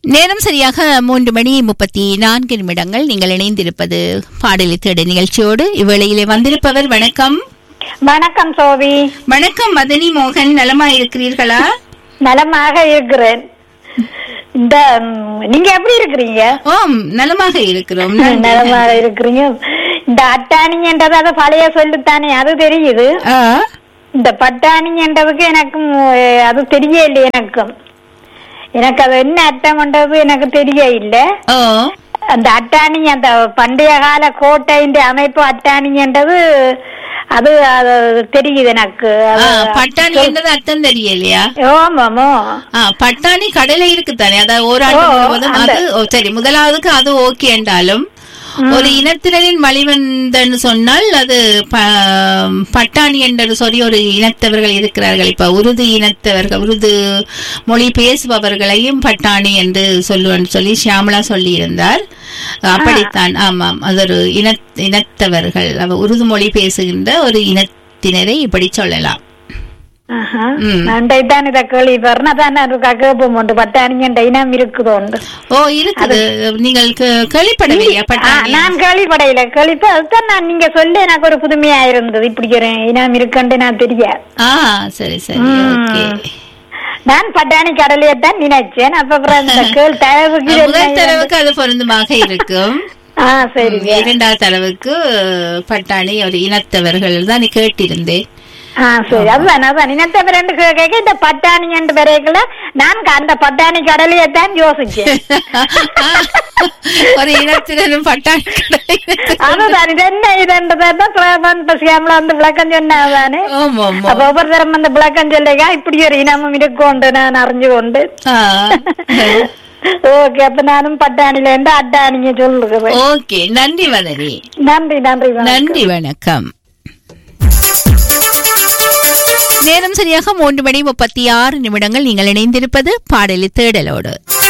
நேரம் சரியாக மூன்று மணி முப்பத்தி நான்கு நிமிடங்கள் நீங்கள் இணைந்திருப்பது பாடலி தேட நிகழ்ச்சியோடு இவ்வேளையிலே வந்திருப்பவர் வணக்கம் வணக்கம் சோவி வணக்கம் மதனி மோகன் நலமா இருக்கிறீர்களா நலமாக இருக்கிறேன் இந்த ம், நீங்க எப்படி இருக்கிறீங்க ஓம் நலமாக இருக்கிறோம் நன்றி. நலமாக இருக்கிறீங்க இந்த அட்டாணின்றது அது பழைய சொல்லுத்தானே அது தெரியுது ஆ, இந்த பட்டாணின்றதுக்கு எனக்கும் அஹ், அது தெரியல எனக்கும் எனக்கு அது என்ன அர்த்தம்ன்றது எனக்கு தெரிய இல்ல ஓ அந்த அட்டாணி அந்த பண்டைய கால கோட்டையின் அமைப்பு அட்டாணின்றது அது அது தெரியுது எனக்கு ஆ, அது- பட்டாணி என்றது அர்த்தம் தெரியலையா ஓமாமோ ஆ, பட்டாணி கடலை இருக்கு தானே அதாவது ஓராண்டு ஓ, முழுவதும் அந்த- அது ஓ, சரி முதலாவதுக்கு அது ஓகே என்றாலும் ஒரு இனத்தினரின் மலிவந்தன்னு சொன்னால் அது ப- பட்டாணி என்று சொல்லி ஒரு இனத்தவர்கள் இருக்கிறார்கள் இப்ப உருது இனத்தவர்கள் உருது மொழி பேசுபவர்களையும் பட்டாணி என்று சொல்லுவேன்னு சொல்லி ஷியாமலா சொல்லி இருந்தார் அப்படித்தான் ஆமாம் அது ஒரு இன இனத்தவர்கள் அவ உருது மொழி பேசுகின்ற ஒரு இனத்தினரை இப்படி சொல்லலாம் ஆஹா. ம். நான் தான் இத கேள்வி தான் இருக்கா கேட்போம் உண்டு பட்டாணிங்கண்ட இனம் இருக்குதோண்டு ஓ இருக்குது நீங்கள் கே- கேள்விப்படவில்லையா ஆ, பட்டாணி நான் கேள்விப்படையில கேள்விப்ப அதுதான் நான் நீங்க சொல்லி எனக்கு ஒரு புதுமையா இருந்தது இப்படி ஒரு இனம் இருக்குன்னு நான் தெரியாது ஆ சரி சரி ம். ஓகே நான் பட்டாணி கடலையே தான் நினைச்சேன் அப்ப அப்புறம் இந்த கேள் தரவுக்கு இது முதல் என்ன தடவுக்கு அது பொருந்தமாக இருக்கும் ஆ சரி இரண்டாவது தடவுக்கு பட்டாணி ஒரு இனத்தவர்கள் தான் நீ கேட்டிருந்தேன் ஆ சரி அதுதான் அதான் இனத்தை ரெண்டு கேட்க இந்த பட்டாணி என்று பிறகுல நான் அந்த பட்டாணி கடலையே தான் யோசிச்சேன் ஒரு இனத்தினரும் பட்டாணி கடலை அதுதான் இது என்ன இதுன்றதான் பிரபன் பசியாமல வந்து விளக்கம் சொன்னாதானே ஆமா ஆமா அப்ப ஒவ்வொரு தரம் அந்த விளக்கம் சொல்லிக்கா இப்படி ஒரு இனமும் இருக்கும்ண்டு நான் அறிஞ்சு கொண்டு ஆ. ஓகே அப்ப நானும் பட்டாணில இருந்து அட்டாணிங்க சொல்லுகிறேன் ஓகே நன்றி வதனி நன்றி நன்றி வணக்கம். நன்றி வணக்கம் நேரம் சரியாக மூன்று மணி முப்பத்தி ஆறு நிமிடங்கள் நீங்கள் இணைந்திருப்பது பாடலி தேடலோடு